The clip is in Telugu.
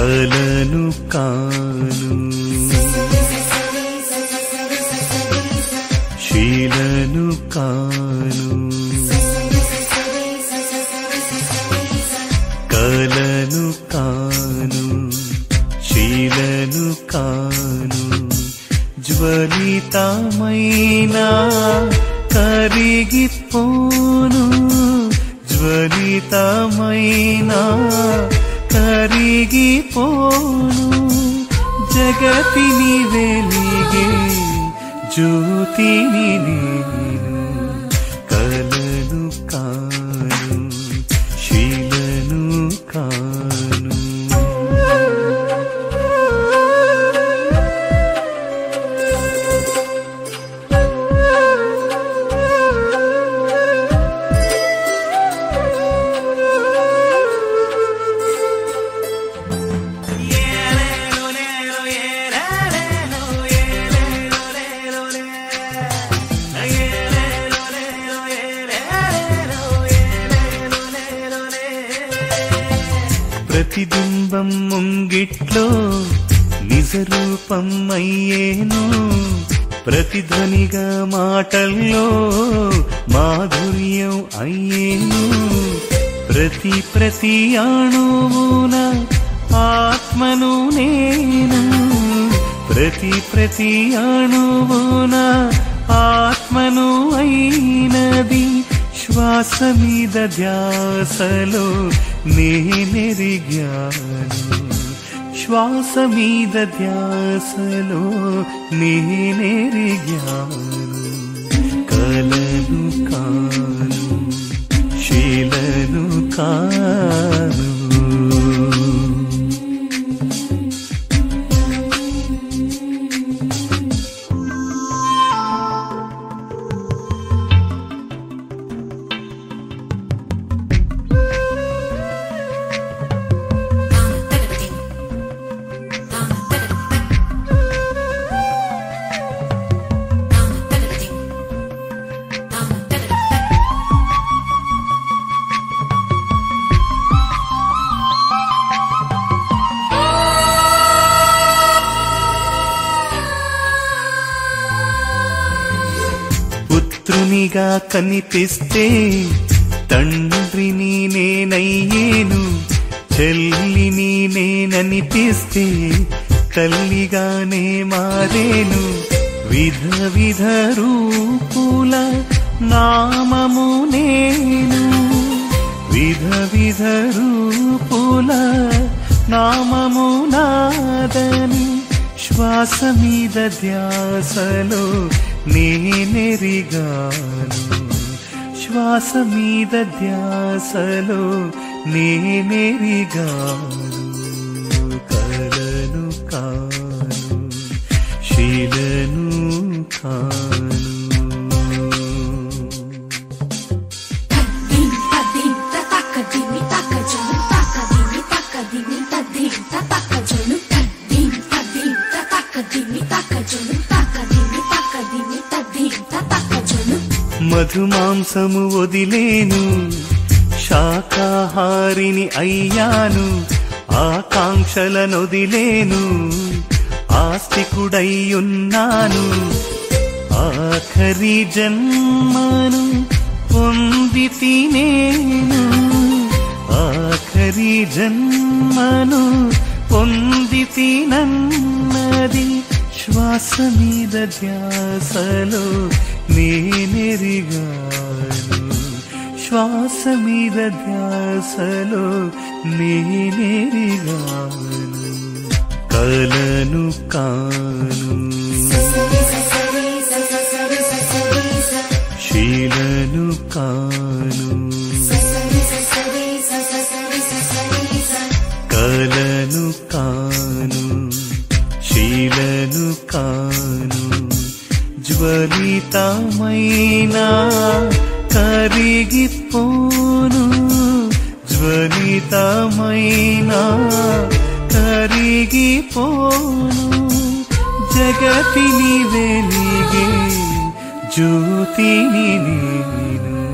కలను కాను శీలను కాను కలను కాను శీలను కాను జ్వలితమైన కరిగిపోను జ్వలితమైన కరిగిపోను జగతిని వెలిగే జ్యోతిని నేను కలను కాను శీలను కాను ప్రతిబింబం ముంగిట్లో నిజ రూపం అయ్యేను ప్రతిధ్వనిగా మాటల్లో మాధుర్యం అయ్యేను ప్రతి ప్రతి అణువున ఆత్మను నేను ప్రతి ప్రతి అణువున ఆత్మను అయినది శ్వాస మీద ధ్యాసలో నేనెరిగాను శ్వాస మీద ధ్యాసలో నేనెరిగాను కలను కాను శీలను కాను పుత్రునిగా కనిపిస్తే తండ్రిని నేనయ్యేను చెల్లిని నేననిపిస్తే తల్లిగానే మారేను విధ విధ రూపుల నామము నేను విధ విధ రూపుల నామము నాదని శ్వాస మీద ధ్యాసలో నేనెరిగాను శ్వాస మీద ధ్యాసలో నేనెరిగాను కలను కాను శీలను కాను Tadim, tadim, tataka dimi, taka jonu, taka dimi, taka dimi, tadim, tataka jonu, tadim, tadim, tataka dimi, taka jonu, taka dimi, taka dimi, tadim, tataka jonu. మధుమాంసము వదిలేను శాకాహారిని అయ్యాను ఆకాంక్షలనొదిలేను ఆస్తికుడయ్యున్నాను ఆఖరి జన్మను పొంది తినేను ఆఖరి జన్మను పొంది తినన్నది శ్వాస మీద ధ్యాసలో నేనెరిగాను శ్వాస మీద ధ్యాసలో నేనెరిగాను కలను కాను శీలను కాను కలను కాను శీలను కాను జ్వలితమైన కరిగిపోను జ్వలితమైన కరిగిపోను జగతిని వెలిగే జ్యోతిని నేను